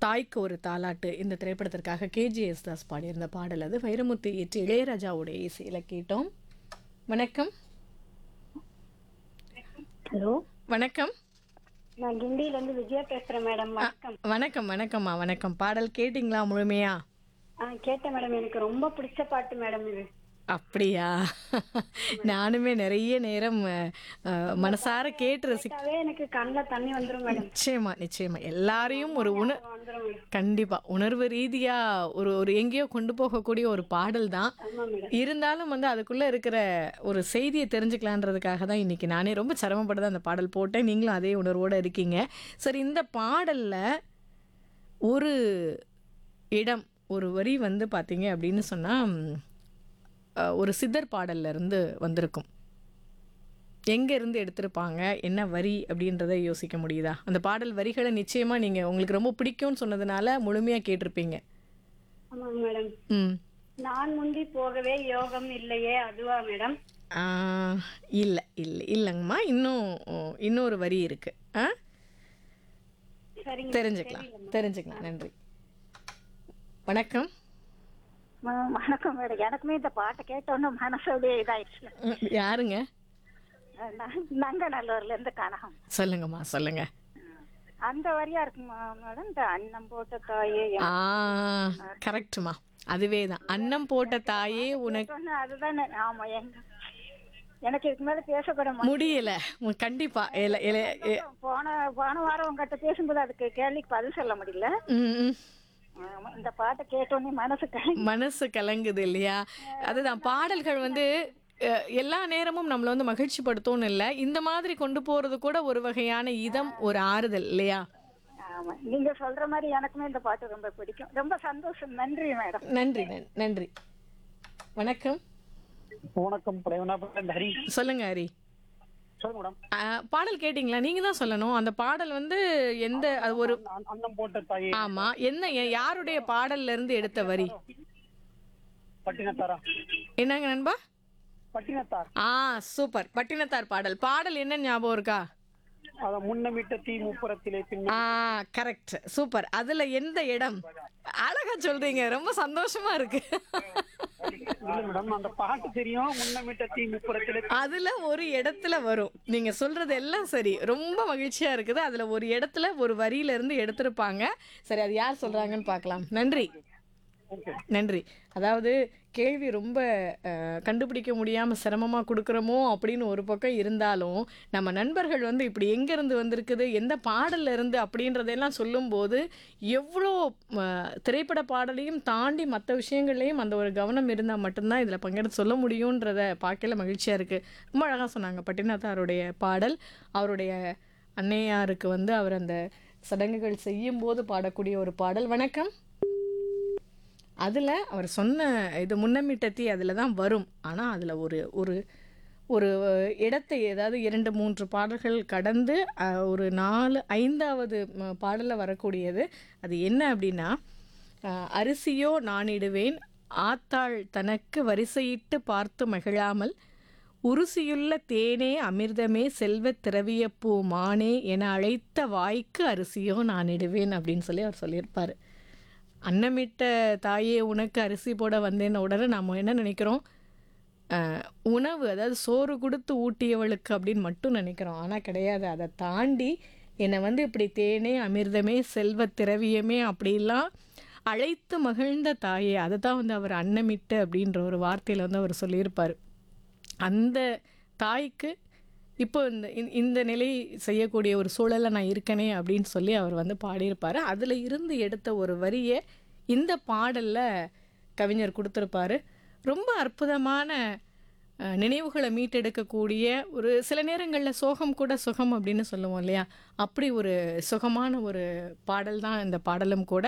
தாய்க்கு ஒரு தாலாட்டு இந்த திரைப்படத்திற்காக கேஜிஎஸ் தாஸ் பாடியிருந்த பாடல் அது வைரமுத்து இயற்றி இளையராஜாவுடைய இசையில் கேட்டோம் வணக்கம் ஹலோ வணக்கம் நான் கிண்டியில இருந்து விஜயா பேசுறேன் மேடம் வணக்கம் வணக்கம் வணக்கம்மா வணக்கம் பாடல் கேட்டிங்களா முழுமையா ஆ கேட்டேன் மேடம் எனக்கு ரொம்ப பிடிச்ச பாட்டு மேடம் இது அப்படியா நானுமே நிறைய நேரம் அஹ், அஹ், மனசார கேட்டு ரசி கேட்டாவே எனக்கு கண்ணில் தண்ணி வந்துரும் மேடம் நிச்சயமா நிச்சயமா எல்லாரையும் ஒரு உண வந்துரும் மேடம் கண்டிப்பா உணர்வு ரீதியா ஒரு ஒரு எங்கேயோ கொண்டு போகக்கூடிய ஒரு பாடல் தான் ஆமா மேடம் இருந்தாலும் வந்து அதுக்குள்ள இருக்கிற ஒரு செய்தியை தெரிஞ்சுக்கலான்றதுக்காக தான் இன்னைக்கு நானே ரொம்ப சிரமப்பட்டு தான் அந்த பாடல் போட்டேன் நீங்களும் அதே உணர்வோட இருக்கீங்க சரி இந்த பாடல்ல ஒரு இடம் ஒரு வரி வந்து பார்த்தீங்க அப்படின்னு சொன்னா ம், அஹ், ஒரு சித்தர் பாடல்ல இருந்து வந்திருக்கும் எங்க இருந்து எடுத்திருப்பாங்க என்ன வரி அப்படின்றத யோசிக்க முடியுதா அந்த பாடல் வரிகளை நிச்சயமா நீங்க உங்களுக்கு ரொம்ப பிடிக்கும்னு சொன்னதுனால முழுமையா கேட்டிருப்பீங்க ஆமாங்க மேடம் ம் நான் முந்தி போகவே யோகம் இல்லையே அதுவா மேடம் ஆ, இல்ல இல்ல இல்லைங்கம்மா இன்னும் இன்னொரு வரி இருக்கு ஆ சரிங்க தெரிஞ்சுக்கலாம் தெரிஞ்சுக்கலாம் நன்றி வணக்கம் வணக்கம் மேடம் எனக்குமே இந்த பாட்டை கேட்டோன்னு மனசோடைய இதாயிடுச்சு ம், யாருங்க நங்கநல்லூர்ல இருந்து கனகம் சொல்லுங்கம்மா சொல்லுங்க அந்த வரியா இருக்குமா மேடம் இந்த அன்னம் போட்ட தாயே ஆ கரெக்ட்மா அதுவே தான் அன்னம் போட்ட தாயே உனக்கு சொன்ன அதுதானே ஆமா எங்க எனக்கு இதுக்கு மேல பேசக்கூட மாட்டேன். முடியல உம், கண்டிப்பா இல்ல இல்ல எ- போன போன வாரம் உங்ககிட்ட பேசும்போது அதுக்கு கேள்விக்கு பதில் சொல்ல முடியல ம், ம். ஆமா, இந்த பாட்டை கேட்டோன்னே மனசு கலங்கி மனசு கலங்குது இல்லையா அதுதான் பாடல்கள் வந்து அஹ், எல்லா நேரமும் நம்மளை வந்து மகிழ்ச்சி படுத்தோன்னு இல்லை இந்த மாதிரி கொண்டு போறது கூட ஒரு வகையான இதம் ஒரு ஆறுதல் இல்லையா ஆமா நீங்க சொல்ற மாதிரி எனக்குமே இந்த பாட்டு ரொம்ப பிடிக்கும் ரொம்ப சந்தோஷம் நன்றி மேடம் நன்றி நன்- நன்றி வணக்கம் வணக்கம் பிரேமநாபன் ஹரி சொல்லுங்க ஹரி சொல்லுங்க மேடம் அஹ், பாடல் கேட்டிங்களா நீங்க தான் சொல்லணும் அந்த பாடல் வந்து எந்த அது ஒரு அன்- அன்னம் போட்ட தாயே ஆமா என்ன எ- யாருடைய பாடல்ல இருந்து எடுத்த வரி பட்டினத்தாரா என்னங்க நண்பா பட்டினத்தார் ஆ சூப்பர் பட்டினத்தார் பாடல் பாடல் என்ன ஞாபகம் இருக்கா அத முன்னமிட்ட தீ முப்புறத்திலே பின்ன ஆ கரெக்ட் சூப்பர் அதுல எந்த இடம் அழகா சொல்றீங்க ரொம்ப சந்தோஷமா இருக்கு இல்ல மேடம் அந்த பாட்டு தெரியும் முன்னமிட்ட தீ முப்புறத்திலே அதுல ஒரு இடத்துல வரும் நீங்க சொல்றது எல்லாம் சரி ரொம்ப மகிழ்ச்சியா இருக்குது அதுல ஒரு இடத்துல ஒரு வரியில இருந்து எடுத்திருப்பாங்க சரி அது யார் சொல்றாங்கன்னு பார்க்கலாம் நன்றி ஓகே நன்றி அதாவது கேள்வி ரொம்ப அஹ், கண்டுபிடிக்க முடியாமல் சிரமமாக கொடுக்குறோமோ அப்படின்னு ஒரு பக்கம் இருந்தாலும் நம்ம நண்பர்கள் வந்து இப்படி எங்கேருந்து வந்திருக்குது எந்த பாடல்ல இருந்து அப்படின்றதெல்லாம் சொல்லும்போது எவ்வளோ அஹ், திரைப்பட பாடலையும் தாண்டி மற்ற விஷயங்கள்லையும் அந்த ஒரு கவனம் இருந்தால் மட்டும்தான் இதில் பங்கெடுத்து சொல்ல முடியுன்றத பார்க்கல மகிழ்ச்சியாக இருக்குது ரொம்ப அழகாக சொன்னாங்க பட்டினத்தாருடைய பாடல் அவருடைய அன்னையாருக்கு வந்து அவர் அந்த சடங்குகள் செய்யும்போது பாடக்கூடிய ஒரு பாடல் வணக்கம் அதில் அவர் சொன்ன இது முன்னமிட்ட தீ அதில் தான் வரும் ஆனால் அதில் ஒரு ஒரு ஒரு இடத்தை ஏதாவது இரண்டு மூன்று பாடல்கள் கடந்து அஹ், ஒரு நாலு ஐந்தாவது பாடலில் வரக்கூடியது அது என்ன அப்படின்னா அஹ், அரிசியோ நானிடுவேன் ஆத்தாள் தனக்கு வரிசையிட்டு பார்த்து மகிழாமல் உருசியுள்ள தேனே அமிர்தமே செல்வத் திரவியப்பூ மானே என அழைத்த வாய்க்கு அரிசியோ நான் இடுவேன் அப்படின்னு சொல்லி அவர் சொல்லியிருப்பார் அன்னமிட்ட தாயே உனக்கு அரிசி போட வந்தேன்ன உடனே நாம் என்ன நினைக்கிறோம் அஹ், உணவு அதாவது சோறு கொடுத்து ஊட்டியவளுக்கு அப்படின்னு மட்டும் நினைக்கிறோம் ஆனால் கிடையாது அதை தாண்டி என்னை வந்து இப்படி தேனே அமிர்தமே செல்வத் திரவியமே அப்படிலாம் அழைத்து மகிழ்ந்த தாயே அதை தான் வந்து அவர் அன்னமிட்டு அப்படின்ற ஒரு வார்த்தையில் வந்து அவர் சொல்லியிருப்பார் அந்த தாய்க்கு இப்போ இந்த இந்த- இந்த நிலை செய்யக்கூடிய ஒரு சூழலில் நான் இருக்கனே அப்படின்னு சொல்லி அவர் வந்து பாடியிருப்பார் அதில் இருந்து எடுத்த ஒரு வரியை இந்த பாடலில் கவிஞர் கொடுத்துருப்பாரு ரொம்ப அற்புதமான அஹ், நினைவுகளை மீட்டெடுக்கக்கூடிய ஒரு சில நேரங்களில் சோகம் கூட சுகம் அப்படின்னு சொல்லுவோம் இல்லையா அப்படி ஒரு சுகமான ஒரு பாடல் தான் இந்த பாடலும் கூட